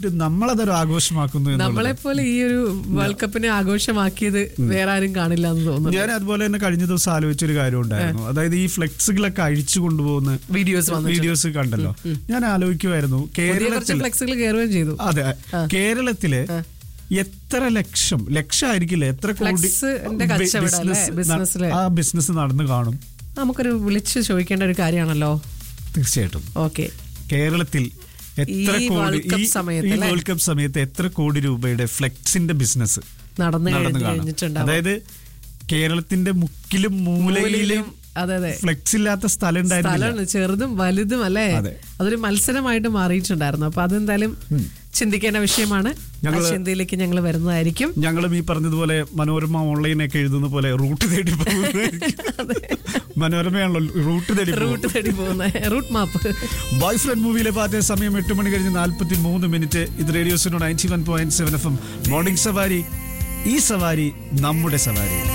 നമ്മളതൊരു ആഘോഷമാക്കുന്നു എന്നുള്ളത്. നമ്മളെ പോലെ ഈ ഒരു വേൾഡ് കപ്പിനെ ആഘോഷമാക്കിയത് വേറെ ആരും കാണില്ല എന്ന് തോന്നുന്നു ഞാൻ അതുപോലെ തന്നെ കഴിഞ്ഞ ദിവസം ആലോചിച്ചൊരു കാര്യം ഉണ്ടായിരുന്നു അതായത് ഈ ഫ്ലെക്സുകളൊക്കെ അഴിച്ചു കൊണ്ടുപോകുന്ന വീഡിയോസ് വന്നിട്ടുണ്ട് വീഡിയോസ് കണ്ടല്ലോ ഞാൻ ആലോചിക്കുമായിരുന്നു പുതിയ കുറച്ച് കേരളത്തിൽ ഫ്ലെക്സുകൾ കയറുകയും ചെയ്തു അതെ കേരളത്തില് എത്ര ലക്ഷം ലക്ഷമായിരിക്കില്ല എത്ര കോടി ഫ്ലെക്സിന്റെ കച്ചവടം അല്ലേ? ബിസിനസ് ബിസിനസ്സില്. ആ ബിസിനസ് നടന്നു കാണും നമുക്കൊരു വിളിച്ച് ചോദിക്കേണ്ട ഒരു കാര്യമാണല്ലോ തീർച്ചയായിട്ടും ഓക്കെ കേരളത്തിൽ എത്ര ഈ കോടി വേൾഡ് കപ്പ് ഈ സമയത്ത് ഈ അല്ലേ? വേൾഡ് കപ്പ് സമയത്ത് എത്ര കോടി രൂപയുടെ ഫ്ലെക്സിന്റെ ബിസിനസ് നടന്നു നടന്നു കഴിഞ്ഞ് കാണും കഴിഞ്ഞിട്ടുണ്ടാവും അതായത് കേരളത്തിന്റെ മുക്കിലും മൂലയിലും മൂലയിലും, അതെ അതെ ഫ്ലെക്സ് ഇല്ലാത്ത സ്ഥലം ഉണ്ടായിരുന്നില്ല സ്ഥലമാണ് ചെറുതും വലുതും അല്ലേ അതെ. അതൊരു മത്സരമായിട്ട് മാറിയിട്ടുണ്ടായിരുന്നു അപ്പൊ അതെന്തായാലും ചിന്തിക്കേണ്ട വിഷയമാണ് ആ ഞങ്ങള് ചിന്തയിലേക്ക് ഞങ്ങൾ വരുന്നതായിരിക്കും ഞങ്ങളും ഈ പറഞ്ഞതുപോലെ മനോരമ ഓൺലൈനൊക്കെ എഴുതുന്ന പോലെ റൂട്ട് തേടി പോകുന്നതായിരിക്കും. മനോരമയാണല്ലോ റൂട്ട് തേടി പോകും. റൂട്ട് തേടി പോകുന്ന റൂട്ട് മാപ്പ് ബോയ് ഫ്രണ്ട് മൂവിയിലെ പാട്ട് സമയം എട്ട് മണി കഴിഞ്ഞ് നാൽപ്പത്തി മൂന്ന് മിനിറ്റ് ഇത് റേഡിയോസിനോ ninety one point seven F M morning Savari ഈ സവാരി നമ്മുടെ സവാരി